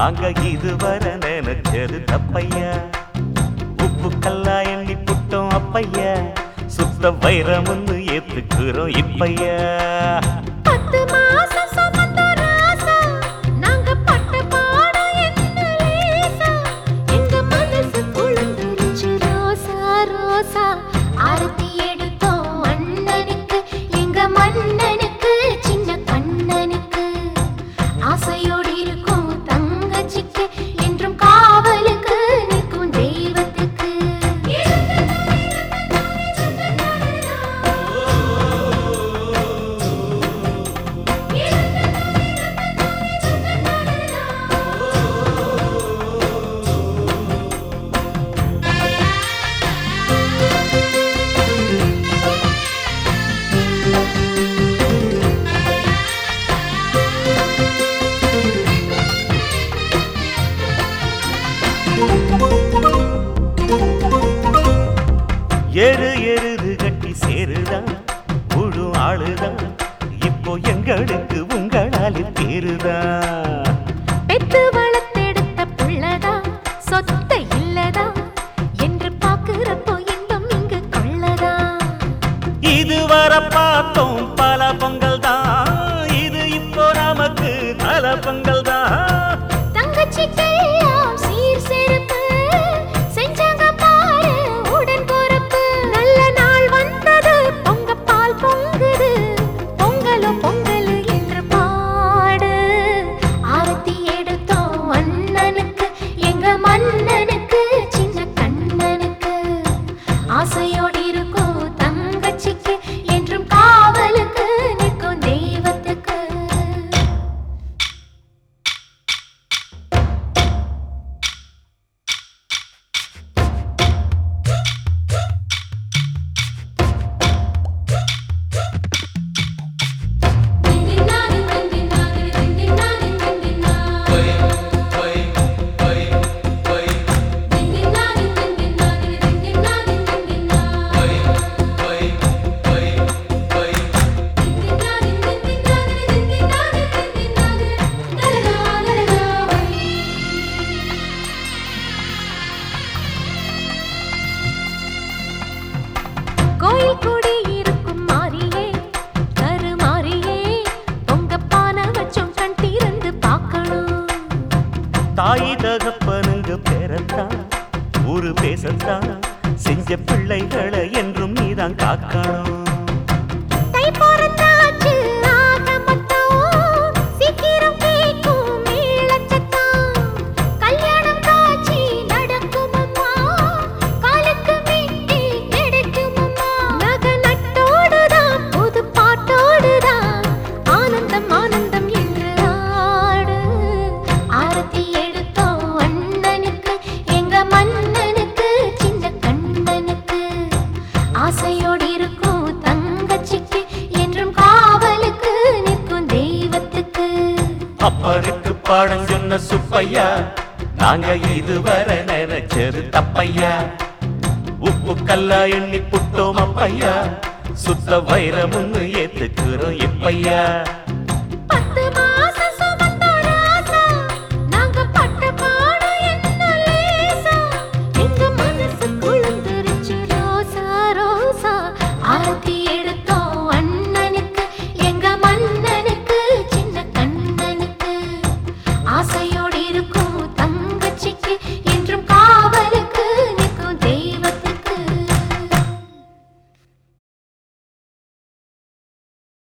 நாங்க இதுவரை நினைச்சது தப்பையா உப்பு கல்லா எண்ணி புட்டோம் அப்பையா சுத்த வைரம்னு ஏத்துக்கிறோம் இப்பையா பத்து மாசம் சுமந்த ராசா, நாங்க பட்ட பாடம் என்ன லேசா? எங்க மனசு குளிர்ந்துருச்சு ரோசா, ரோசா. ஆரத்தி எடுத்தோம் அண்ணனுக்கு, எங்க மன்னனுக்கு, சின்ன கண்ணனுக்கு. ஆசையோடு இருக்கும் தங்கச்சிக்கு, என்றும் காவலுக்கு நிற்கும் தெய்வத்துக்கு எரு எருது கட்டி சேருதான் முழு ஆளுதான் இப்போ எங்களுக்கு உங்களால் தேருதான் பெத்து வளர்த்தெடுத்த புள்ளதா சொத்த இல்லதா என்று பாக்குறப்போ இன்பம் இங்கு கொள்ளதா இதுவரை பார்த்தோம் பல பொங்கல் தான் இது இப்போ நமக்கு தல பொங்கல் தான் தங்கச்சிக்கெல்லாம் சீர் சிறப்பு செஞ்சாங்க பாரு உடன் பொறுப்பு நல்ல நாள் வந்தது பொங்க பால் பொங்குது பொங்கலோ பொங்கல் என்று பாடு ஆரத்தி எடுத்தோம் அண்ணனுக்கு எங்க மன்னனுக்கு சின்ன கண்ணனுக்கு ஆசையோடு இருக்கும் தங்கச்சிக்கு என்றும் காவலுக்கு நிற்கும் தெய்வத்துக்கு கோயில் கூடி இருக்கும் மாரியே கருமாரியே உங்க பானை வச்சும் கண் திறந்து பார்க்கணும் தாய் தகப்பனுங்க பேரத்தான் ஊரு பேசத்தான் செஞ்ச பிள்ளைகளை என்றும் நீதான் காக்கணும் தை பிறந்தாச்சு ஆக மொத்தம் சீக்கிரம் கேட்கும் மேளச்சத்தம் கல்யாணம் காட்சி நடக்கும் அம்மா காலுக்கு மெட்டி கிடைக்கும் அம்மா நகை நட்டோடுதான் புது பாட்டோடுதான் ஆனந்தம் ஆனந்தம் என்று ஆடு ஆரத்தி எடுத்தோம் அண்ணனுக்கு எங்க மன்னனுக்கு சின்ன கண்ணனுக்கு ஆசையோடு இருக்கும் தங்கச்சிக்கு என்றும் காவலுக்கு நிற்கும் தெய்வத்துக்கு அப்பருக்கு பாடம் சொன்ன சுப்பையா நாங்க இதுவரை நினைச்சது தப்பையா உப்பு கல்லா எண்ணி புட்டோம் அப்பையா சுத்த வைரம்னு ஏத்துக்கிறோம் இப்பையா பத்து